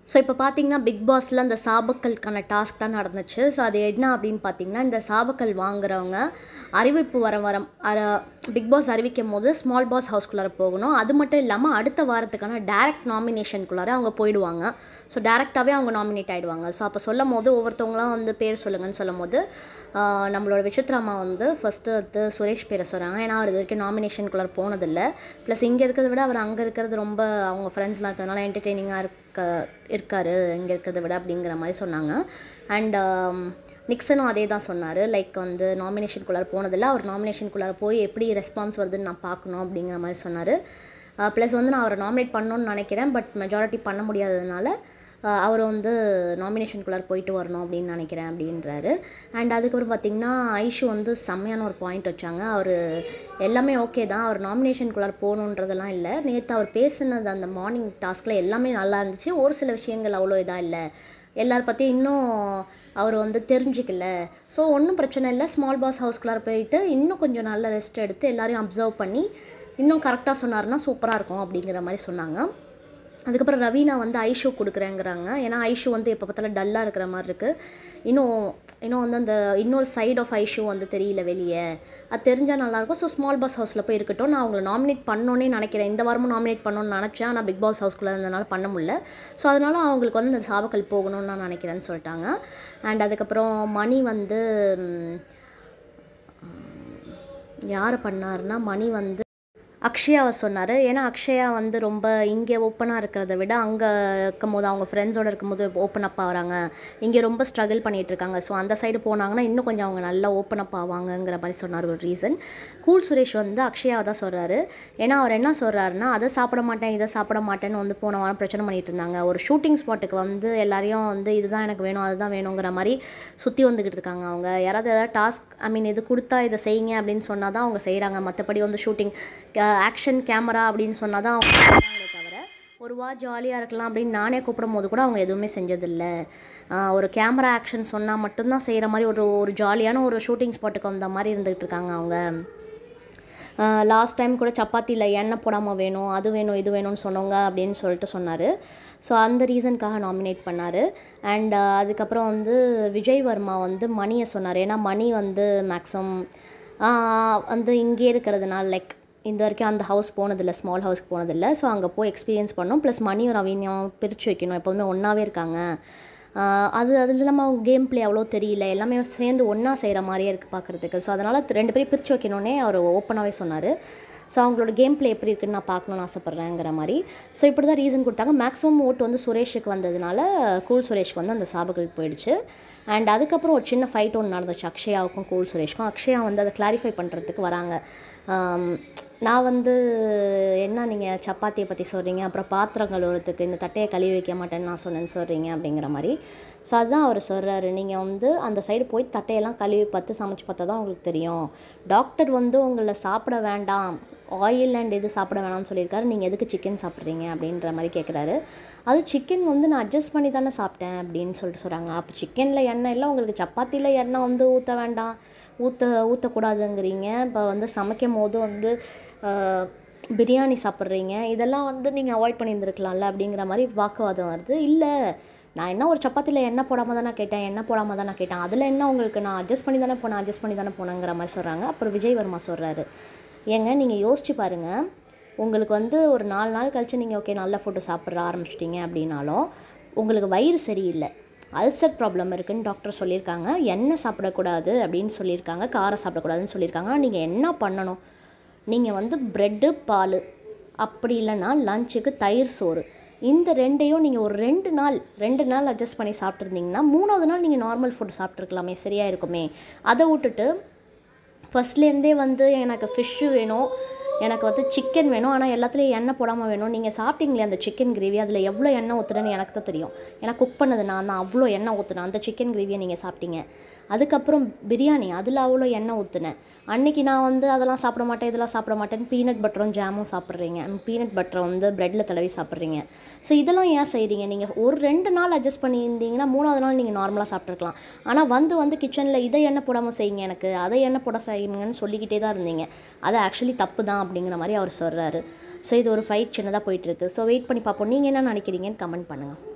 so இப்போ பார்த்தீங்கன்னா big பாஸில் அந்த சாபக்கலுக்கான டாஸ்க் தான் நடந்துச்சு ஸோ அது என்ன அப்படின்னு பார்த்தீங்கன்னா இந்த சாபக்கல் வாங்குறவங்க அறிவிப்பு வர வர பிக் பாஸ் அறிவிக்கும் போது ஸ்மால் பாஸ் ஹவுஸ்குள்ளார போகணும் அது மட்டும் இல்லாமல் அடுத்த வாரத்துக்கான டேரக்ட் நாமினேஷனுக்குள்ளார அவங்க போயிடுவாங்க ஸோ டேரெக்டாகவே அவங்க நாமினேட் ஆகிடுவாங்க ஸோ அப்போ சொல்லும் போது ஒவ்வொருத்தவங்களாம் வந்து பேர் சொல்லுங்கன்னு சொல்லும் போது ஆஹ் நம்மளோட விசித்ராமா வந்து ஃபஸ்ட்டு வந்து சுரேஷ் பேரை சொல்கிறாங்க ஏன்னா அவர் இது வரைக்கும் நாமினேஷனுக்குள்ளார போனதில்லை ப்ளஸ் இங்கே இருக்கிறத விட அவர் அங்கே இருக்கிறது ரொம்ப அவங்க ஃப்ரெண்ட்ஸ்லாம் இருக்கிறதுனால என்டர்டெய்னிங்காக இருக்க இருக்கார் இங்கே இருக்கிறத விட அப்படிங்கிற மாதிரி சொன்னாங்க அண்ட் நிக்சனும் அதே தான் சொன்னார் லைக் வந்து நாமினேஷனுக்குள்ளார போனதில்லை அவர் நாமினேஷனுக்குள்ளார போய் எப்படி ரெஸ்பான்ஸ் வருதுன்னு நான் பார்க்கணும் அப்படிங்கிற மாதிரி சொன்னார் ப்ளஸ் வந்து நான் அவரை நாமினேட் பண்ணணும்னு நினைக்கிறேன் பட் மெஜாரிட்டி பண்ண முடியாததுனால ஆஹ் அவர் வந்து நாமினேஷனுக்குள்ளார போயிட்டு வரணும் அப்படின்னு நினைக்கிறேன் அப்படின்றாரு அண்ட் அதுக்கப்புறம் பார்த்திங்கன்னா ஐஷு வந்து செம்மையான ஒரு பாயிண்ட் வச்சாங்க அவர் எல்லாமே ஓகே தான் அவர் நாமினேஷனுக்குள்ளார போகணுன்றதெல்லாம் இல்லை நேற்று அவர் பேசுனது அந்த மார்னிங் டாஸ்கில் எல்லாமே நல்லா இருந்துச்சு ஒரு சில விஷயங்கள் அவ்வளோ இதாக இல்லை எல்லார் பற்றியும் இன்னும் அவர் வந்து தெரிஞ்சிக்கல ஸோ ஒன்றும் பிரச்சனை இல்லை ஸ்மால் பாஸ் ஹவுஸ்குள்ளார போயிட்டு இன்னும் கொஞ்சம் நல்ல ரெஸ்ட் எடுத்து எல்லாரையும் அப்சர்வ் பண்ணி இன்னும் கரெக்டாக சொன்னாருன்னா சூப்பராக இருக்கும் அப்படிங்கிற மாதிரி சொன்னாங்க அதுக்கப்புறம் ரவீனா வந்து ஐஷு கொடுக்குறேங்கிறாங்க ஏன்னா ஐஷு வந்து எப்போ பார்த்தாலும் டல்லாக இருக்கிற மாதிரி இருக்குது இன்னும் இன்னும் வந்து அந்த இன்னொரு சைடு ஆஃப் ஐஷு வந்து தெரியல வெளியே அது தெரிஞ்சால் நல்லாயிருக்கும் ஸோ ஸ்மால் பாஸ் ஹவுஸில் போய் இருக்கட்டும் நான் அவங்கள நாமினேட் பண்ணோன்னே நினைக்கிறேன் இந்த வாரமும் நாமினேட் பண்ணணும்னு நினச்சேன் ஆனால் பிக் பாஸ் ஹவுஸ்குள்ளே இருந்தனால பண்ண முடியல ஸோ அதனால் அவங்களுக்கு வந்து இந்த சாபக்கல் போகணும்னு நான் நினைக்கிறேன்னு சொல்லிட்டாங்க அண்ட் அதுக்கப்புறம் மணி வந்து ம், யார் பண்ணாருன்னா மணி வந்து அக்ஷயாவை சொன்னார் ஏன்னா அக்ஷயா வந்து ரொம்ப இங்கே ஓப்பனாக இருக்கிறத விட அங்கே இருக்கும் போது அவங்க ஃப்ரெண்ட்ஸோடு இருக்கும்போது ஓப்பன் அப் ஆகிறாங்க இங்கே ரொம்ப ஸ்ட்ரகிள் பண்ணிகிட்டு இருக்காங்க ஸோ அந்த சைடு போனாங்கன்னா இன்னும் கொஞ்சம் அவங்க நல்லா ஓப்பன் அப் ஆவாங்கங்கிற மாதிரி சொன்னார் ஒரு ரீசன் கூல் சுரேஷ் வந்து அக்ஷயாவை தான் சொல்கிறாரு ஏன்னா அவர் என்ன சொல்கிறாருன்னா அதை சாப்பிட மாட்டேன் இதை சாப்பிட மாட்டேன்னு வந்து போன வாரம் பிரச்சனை பண்ணிட்டு இருந்தாங்க ஒரு ஷூட்டிங் ஸ்பாட்டுக்கு வந்து எல்லாரையும் வந்து இதுதான் எனக்கு வேணும் அதுதான் வேணுங்கிற மாதிரி சுற்றி வந்துக்கிட்டு இருக்காங்க அவங்க யாராவது ஏதாவது டாஸ்க் ஐ மீன் இது கொடுத்தா இதை செய்யுங்க அப்படின்னு சொன்னால் தான் அவங்க செய்கிறாங்க மற்றபடி வந்து ஷூட்டிங் ஆக்ஷன் கேமரா அப்படின்னு சொன்னால் தான் அவங்க செய்றாங்களே தவிர ஒரு வா ஜாலியாக இருக்கலாம் அப்படின்னு நானே கூப்பிடும் போது கூட அவங்க எதுவுமே செஞ்சதில்லை ஆஹ் ஒரு கேமரா ஆக்ஷன் சொன்னால் மட்டும்தான் செய்கிற மாதிரி ஒரு ஒரு ஜாலியான ஒரு ஷூட்டிங் ஸ்பாட்டுக்கு வந்த மாதிரி இருந்துகிட்டு இருக்காங்க அவங்க லாஸ்ட் டைம் கூட சப்பாத்தியில் எண்ணெய் போடாமல் வேணும் அது வேணும் இது வேணும்னு சொன்னவங்க அப்படின்னு சொல்லிட்டு சொன்னார் ஸோ அந்த ரீசனுக்காக நாமினேட் பண்ணார் அண்ட் அதுக்கப்புறம் வந்து விஜய் வர்மா வந்து மணியை சொன்னார் ஏன்னா மணி வந்து மேக்ஸிமம் வந்து இங்கே இருக்கிறதுனால லைக் இந்த வரைக்கும் அந்த ஹவுஸ் போனதில்லை ஸ்மால் ஹவுஸ்க்கு போனதில்லை ஸோ அங்கே போய் எக்ஸ்பீரியன்ஸ் பண்ணோம் ப்ளஸ் மணியும் ரவீனியும் பிரித்து வைக்கணும் எப்போதுமே ஒன்றாவே இருக்காங்க ஆஹ் அது அது இல்லாமல் அவங்க கேம் ப்ளே அவ்வளோ தெரியல எல்லாமே சேர்ந்து ஒன்றா செய்கிற மாதிரியே இருக்குது பார்க்குறதுக்கு ஸோ அதனால் ரெண்டு பேரும் பிரித்து வைக்கணுன்னே அவர் ஓப்பனாகவே சொன்னார் ஸோ அவங்களோட கேம் ப்ளே எப்படி இருக்குன்னு நான் பார்க்கணுன்னு ஆசைப்பட்றேங்கிற மாதிரி ஸோ இப்படி தான் ரீசன் கொடுத்தாங்க மேக்ஸிமம் ஓட்டு வந்து சுரேஷுக்கு வந்ததுனால கூல் சுரேஷ்க்கு வந்து அந்த சாபங்கள் போயிடுச்சு அண்ட் அதுக்கப்புறம் ஒரு சின்ன ஃபைட் ஒன்று நடந்துச்சு அக்ஷயாவுக்கும் கூல் சுரேஷ்க்கும் அக்ஷயா வந்து அதை கிளாரிஃபை பண்ணுறதுக்கு வராங்க ஆம், நான் வந்து என்ன நீங்கள் சப்பாத்தியை பற்றி சொல்கிறீங்க அப்புறம் பாத்திரம் கழுவுறதுக்கு இந்த தட்டையை கழுவி வைக்க மாட்டேன்னு நான் சொன்னேன்னு சொல்கிறீங்க அப்படிங்கிற மாதிரி ஸோ அதுதான் அவர் சொல்கிறாரு நீங்கள் வந்து அந்த சைடு போய் தட்டையெல்லாம் கழுவி பார்த்து சமைச்சு பார்த்தா தான் உங்களுக்கு தெரியும் டாக்டர் வந்து உங்களை சாப்பிட வேண்டாம் ஆயில் அண்ட் இது சாப்பிட வேணாம்னு சொல்லியிருக்காரு நீங்கள் எதுக்கு சிக்கன் சாப்பிட்றீங்க அப்படின்ற மாதிரி கேட்குறாரு அது சிக்கன் வந்து நான் அட்ஜஸ்ட் பண்ணி தானே சாப்பிட்டேன் அப்படின்னு சொல்லிட்டு சொல்கிறாங்க அப்போ சிக்கனில் எண்ணெய் இல்லை உங்களுக்கு சப்பாத்தியில் எண்ணெய் வந்து ஊற்ற வேண்டாம் ஊற்ற ஊற்றக்கூடாதுங்கிறீங்க இப்போ வந்து சமைக்கும் போது வந்து ஆஹ், பிரியாணி சாப்பிட்றீங்க இதெல்லாம் வந்து நீங்கள் அவாய்ட் பண்ணியிருந்துருக்கலாம்ல அப்படிங்கிற மாதிரி வாக்குவாதம் வருது இல்லை நான் என்ன ஒரு சப்பாத்தியில் எண்ணெய் போடாமல் தானே கேட்டேன் எண்ணெய் போடாமல் தானே கேட்டேன் அதில் என்ன உங்களுக்கு நான் அட்ஜஸ்ட் பண்ணி தானே போனேன் அட்ஜஸ்ட் பண்ணி தானே போனேங்கிற மாதிரி சொல்கிறாங்க அப்புறம் விஜய் வர்மா சொல்கிறாரு ஏங்க நீங்கள் யோசிச்சு பாருங்கள் உங்களுக்கு வந்து ஒரு நாலு நாள் கழிச்சு நீங்கள் ஓகே நல்ல ஃபுட்டு சாப்பிட்ற ஆரம்பிச்சிட்டிங்க அப்படின்னாலும் உங்களுக்கு வயிறு சரியில்லை அல்சர் ப்ராப்ளம் இருக்குன்னு டாக்டர் சொல்லியிருக்காங்க எண்ணெய் சாப்பிடக்கூடாது அப்படின்னு சொல்லியிருக்காங்க காரம் சாப்பிடக்கூடாதுன்னு சொல்லியிருக்காங்க நீங்கள் என்ன பண்ணணும் நீங்கள் வந்து ப்ரெட்டு பால் அப்படி இல்லைன்னா லஞ்சுக்கு தயிர் சோறு இந்த ரெண்டையும் நீங்கள் ஒரு ரெண்டு நாள் ரெண்டு நாள் அட்ஜஸ்ட் பண்ணி சாப்பிட்ருந்தீங்கன்னா மூணாவது நாள் நீங்கள் நார்மல் ஃபுட் சாப்பிட்ருக்கலாமே சரியாக இருக்குமே அதை விட்டுட்டு ஃபஸ்ட்லேருந்தே வந்து எனக்கு ஃபிஷ்ஷு வேணும் எனக்கு வந்து சிக்கன் வேணும் ஆனால் எல்லாத்துலேயும் எண்ணெய் போடாமல் வேணும் நீங்கள் சாப்பிட்டீங்களே அந்த சிக்கன் கிரேவி அதில் எவ்வளோ எண்ணெய் ஊற்றுறேன்னு எனக்கு தான் தெரியும் ஏன்னா குக் பண்ணது நான் தான் அவ்வளோ எண்ணெய் ஊற்றுனேன் அந்த சிக்கன் கிரேவியை நீங்கள் சாப்பிட்டீங்க அதுக்கப்புறம் பிரியாணி அதில் அவ்வளோ எண்ணெய் ஊற்றுனேன் அன்னைக்கு நான் வந்து அதெல்லாம் சாப்பிட மாட்டேன் இதெல்லாம் சாப்பிட மாட்டேன்னு பீனட் பட்டரும் ஜாமும் சாப்பிட்றீங்க பீனட் பட்டரை வந்து ப்ரெட்டில் தடவி சாப்பிட்றீங்க ஸோ இதெல்லாம் ஏன் செய்கிறீங்க நீங்கள் ஒரு ரெண்டு நாள் அட்ஜஸ்ட் பண்ணியிருந்தீங்கன்னா மூணாவது நாள் நீங்கள் நார்மலாக சாப்பிட்ருக்கலாம் ஆனால் வந்து வந்து கிச்சனில் இதை எண்ணெய் போடாமல் செய்யுங்க எனக்கு அதை எண்ணெய் போட செய்யுங்கன்னு சொல்லிக்கிட்டே தான் இருந்தீங்க அது ஆக்சுவலி தப்பு தான் அப்படிங்கிற மாதிரி அவர் சொல்கிறாரு ஸோ இது ஒரு ஃபைட் சின்னதாக போயிட்டுருக்கு ஸோ வெயிட் பண்ணி பார்ப்போம் நீங்கள் என்ன நினைக்கிறீங்கன்னு கமெண்ட் பண்ணுங்கள்